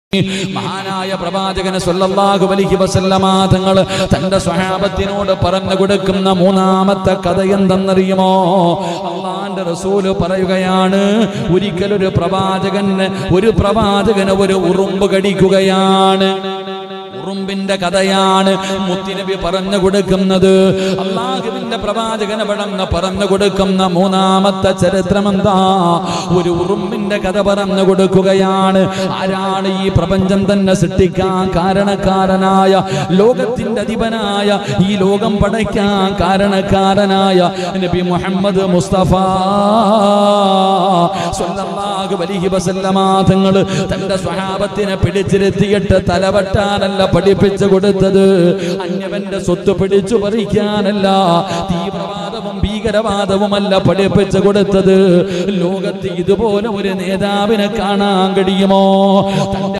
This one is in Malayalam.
മഹാനായ പ്രവാചകന് സ്വല്ലല്ലാഹു അലൈഹി വസല്ലമ തങ്ങൾ തന്റെ സ്വഹാബത്തിനോട് പറഞ്ഞു കൊടുക്കുന്ന മൂന്നാമത്തെ കഥ എന്തെന്നറിയുമോ അള്ളാന്റെ റസൂല് പറയുകയാണ് ഒരിക്കലൊരു പ്രവാചകന് ഒരു പ്രവാചകന് ഒരു ഉറുമ്പ് കടിക്കുകയാണ് ഉറുമ്പിന്റെ കഥയാണ് മുത്തിനബി പറഞ്ഞു കൊടുക്കുന്നത് അള്ളാഹുവിന്റെ പ്രവാചകന പടന്ന് പറഞ്ഞു കൊടുക്കുന്ന മൂന്നാമത്തെ ചരിത്രം എന്താ ഒരു ഉറുമ്പിന്റെ കഥ പറഞ്ഞു കൊടുക്കുകയാണ് ആരാണ് ഈ പ്രപഞ്ചം തന്നെ സൃഷ്ടിക്കാൻ കാരണക്കാരനായ ലോകത്തിന്റെ അധിപനായ ഈ ലോകം പടയ്ക്കാൻ കാരണക്കാരനായ നബി മുഹമ്മദ് മുസ്തഫ സ്വല്ലല്ലാഹു അലൈഹി വസല്ലമ തങ്ങൾ തന്റെ സ്വഹാബത്തിനെ പിടിച്ചിരുത്തിയിട്ട് തലവട്ടാനല്ല പഠിപ്പിച്ചു കൊടുത്തത് അന്യവന്റെ സ്വത്ത് പിടിച്ചു പറിക്കാനല്ല തീവ്രവാദവും ഭീകരവാദവുമല്ല പഠിപ്പിച്ചു കൊടുത്തത് ലോകത്ത് ഇതുപോലെ ഒരു നേതാവിനെ കാണാൻ കഴിയുമോ തന്റെ